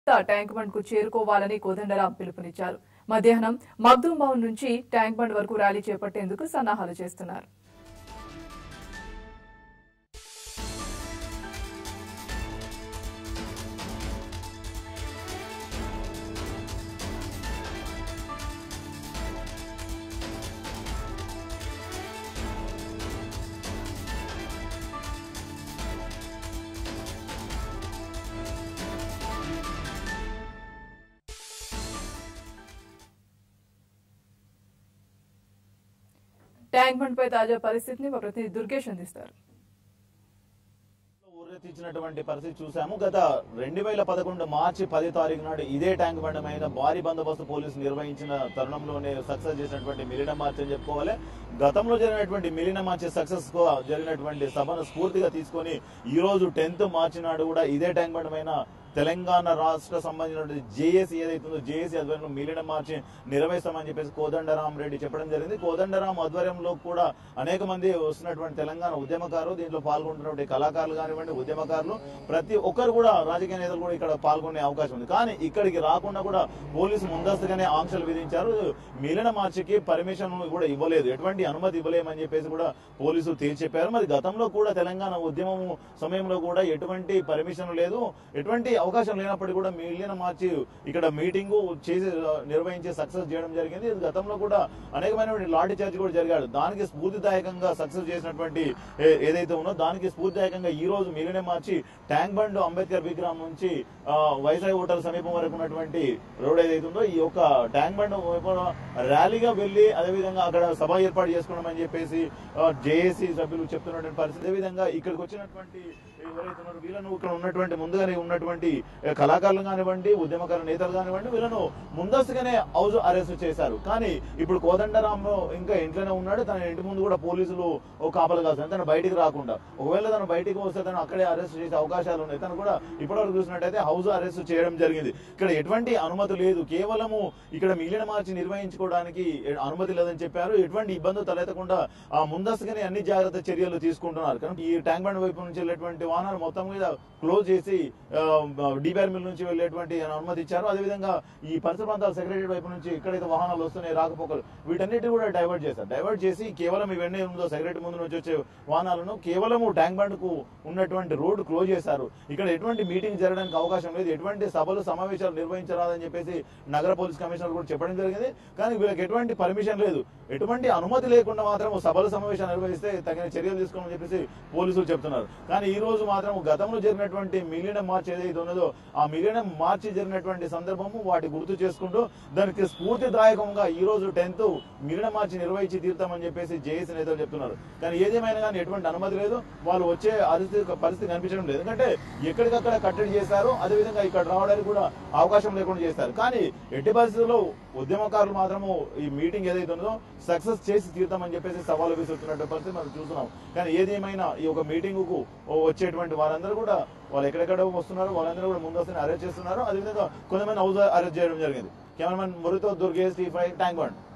tank bund కు చేరుకోవాలని కోదండరాం పిలుపునిచ్చారు మధ్యాహ్నం మగ్దూం భవన్ నుంచి ట్యాంక్ బండ్ వరకు ర్యాలీ చేపట్టేందుకు సన్నాహాలు చేస్తున్నారు ట్యాంక్ బండ్ పై తాజా పరిస్థితిని మా ప్రతినిధి దుర్గేష్ అందిస్తారు ఊరెత్తించినటువంటి పరిస్థితి చూసాము గత రెండు వేల పదకొండు మార్చి పది తారీఖు నాడు ఇదే ట్యాంక్ బండ మీద భారీ బందోబస్తు పోలీసులు నిర్వహించిన తరుణంలోనే సక్సెస్ చేసినటువంటి మిలిన మార్చ్ అని చెప్పుకోవాలి గతంలో జరిగినటువంటి మిలిన మార్చ్ సక్సెస్ కు జరిగినటువంటి సభను స్ఫూర్తిగా తీసుకొని ఈ రోజు టెన్త్ మార్చి నాడు కూడా ఇదే ట్యాంక్ బండ పైన తెలంగాణ రాష్ట్ర సంబంధించినటువంటి జేఏసీ ఏదైతుందో జేఏసీ ఆధ్వర్యంలో మిలిన మార్చి నిర్వహిస్తామని చెప్పేసి కోదండరాం రెడ్డి చెప్పడం జరిగింది కోదండరాం ఆధ్వర్యంలో కూడా అనేక మంది వస్తున్నటువంటి తెలంగాణ ఉద్యమకారులు దీంట్లో పాల్గొంటున్నటువంటి కళాకారులు కానివ్వండి ఉద్యమకారులు ప్రతి ఒక్కరు కూడా రాజకీయ నేతలు కూడా ఇక్కడ పాల్గొనే అవకాశం ఉంది కానీ ఇక్కడికి రాకుండా కూడా పోలీసు ముందస్తుగానే ఆంక్షలు విధించారు మిలిన మార్చికి పర్మిషన్ కూడా ఇవ్వలేదు ఎటువంటి అనుమతి ఇవ్వలేమని చెప్పేసి కూడా పోలీసులు తేల్చి చెప్పారు మరి గతంలో కూడా తెలంగాణ ఉద్యమం సమయంలో కూడా ఎటువంటి పర్మిషన్ లేదు ఎటువంటి అవకాశం లేనప్పటికీ కూడా మిలియన్ మార్చి ఇక్కడ మీటింగ్ చేసి నిర్వహించి సక్సెస్ చేయడం జరిగింది ఇది గతంలో కూడా అనేకమైనటువంటి లాఠీ చార్జ్ కూడా జరిగాడు దానికి స్ఫూర్తిదాయకంగా సక్సెస్ చేసినటువంటి ఏ- ఏదైతే ఉందో దానికి స్ఫూర్తిదాయకంగా ఈ రోజు million march tank bund Ambedkar విగ్రహం నుంచి ఆ, వైజాగ్ హోటల్ సమీపం వరకు ఉన్నటువంటి రోడ్ ఏదైతే ఉందో ఈ యొక్క ట్యాంక్ బండ్ వైపు ర్యాలీగా వెళ్లి అదేవిధంగా అక్కడ సభ ఏర్పాటు చేసుకున్నామని చెప్పేసి జేఏసీ సభ్యులు చెప్తున్నటువంటి పరిస్థితి అదేవిధంగా ఇక్కడికి వచ్చినటువంటి ఎవరైతే ఉన్నారో వీళ్ళను ఇక్కడ ఉన్నటువంటి ముందుగానే ఉన్నటువంటి ఏ, కళాకారులు కానివ్వండి ఉద్యమకారుల నేతలు కానివ్వండి వీళ్ళను ముందస్తుగానే హౌస్ అరెస్ట్ చేశారు కానీ ఇప్పుడు కోదండరామ్ ఇంకా ఇంట్లోనే ఉన్నాడు తన ఇంటి ముందు కూడా పోలీసులు ఒక కాపలు కాస్తారు తను బయటికి రాకుండా ఒకవేళ తను బయటికి వస్తే తను అక్కడే అరెస్ట్ చేసే అవకాశాలు ఉన్నాయి తను కూడా ఇప్పటివరకు చూసినట్టయితే హౌస్ అరెస్ట్ చేయడం జరిగింది ఇక్కడ ఎటువంటి అనుమతి లేదు కేవలము ఇక్కడ మిగిలిన మార్చి నిర్వహించుకోవడానికి ఎ- అనుమతి లేదని చెప్పారు ఎటువంటి ఇబ్బందులు తలెత్తకుండా ఆ ముందస్తుగానే అన్ని జాగ్రత్త చర్యలు తీసుకుంటున్నారు కానీ ఈ ట్యాంక్ బండ్ వైపు నుంచి వెళ్ళేటువంటి వాహనాలు మొత్తం మీద క్లోజ్ చేసి డిబిఆర్ మిల్ నుంచి వెళ్ళేటువంటి అనుమతి ఇచ్చారు అదేవిధంగా ఈ పరిసర ప్రాంతాల సెక్రటరీ వైపు నుంచి ఎక్కడైతే వాహనాలు వస్తున్నాయి రాకపోకలు వీటన్నిటి కూడా డైవర్ట్ చేశారు డైవర్ట్ చేసి కేవలం ఇవన్నీ ఉందో సెక్రటరీ ముందు నుంచి వచ్చే వాహనాలను కేవలం ట్యాంక్ బండ్ కు ఉన్నటువంటి రోడ్డు క్లోజ్ చేశారు ఇక్కడ ఎటువంటి మీటింగ్ జరగడానికి అవకాశం లేదు ఎటువంటి సభలు సమావేశాలు నిర్వహించరాదని చెప్పేసి నగర పోలీస్ కమిషనర్ కూడా చెప్పడం జరిగింది కానీ వీళ్ళకి ఎటువంటి పర్మిషన్ లేదు ఎటువంటి అనుమతి లేకుండా మాత్రం సభలు సమావేశాలు నిర్వహిస్తే తగిన చర్యలు తీసుకోమని చెప్పేసి పోలీసులు చెప్తున్నారు కానీ ఈ రోజు మాత్రం గతంలో జరిగినటువంటి మిలియన మార్చ్ ఏదైతే ఉన్నదో ఆ మిలియన మార్చి జరిగినటువంటి సందర్భము వాటి గుర్తు చేసుకుంటూ దానికి స్ఫూర్తిదాయకంగా ఈ రోజు టెన్త్ మిలియన మార్చి నిర్వహించి తీరుతామని చెప్పేసి జేఏసీ నేతలు చెప్తున్నారు కానీ ఏదేమైనా కానీ ఎటువంటి అనుమతి లేదు వాళ్ళు వచ్చే పరిస్థితి పరిస్థితి కనిపించడం లేదు ఎందుకంటే ఎక్కడికక్కడ కట్టడి చేశారు అదేవిధంగా ఇక్కడ రావడానికి కూడా అవకాశం లేకుండా చేస్తారు కానీ ఎట్టి పరిస్థితుల్లో ఉద్యమకారులు మాత్రము ఈ మీటింగ్ ఏదైతే ఉన్నదో సక్సెస్ చేసి తీరుతామని చెప్పేసి సవాలు విసురుతున్నట్టు పరిస్థితి మనం చూస్తున్నాం కానీ ఏదేమైనా ఈ యొక్క మీటింగ్ కు వచ్చేటువంటి వారందరూ కూడా వాళ్ళు ఎక్కడెక్కడ వస్తున్నారు వాళ్ళందరూ కూడా ముందస్తుని అరెస్ట్ చేస్తున్నారు అదేవిధంగా కొంతమంది హౌస్ అరెస్ట్ చేయడం జరిగింది కెమెరామెన్ మురితో Durgesh T five tank bund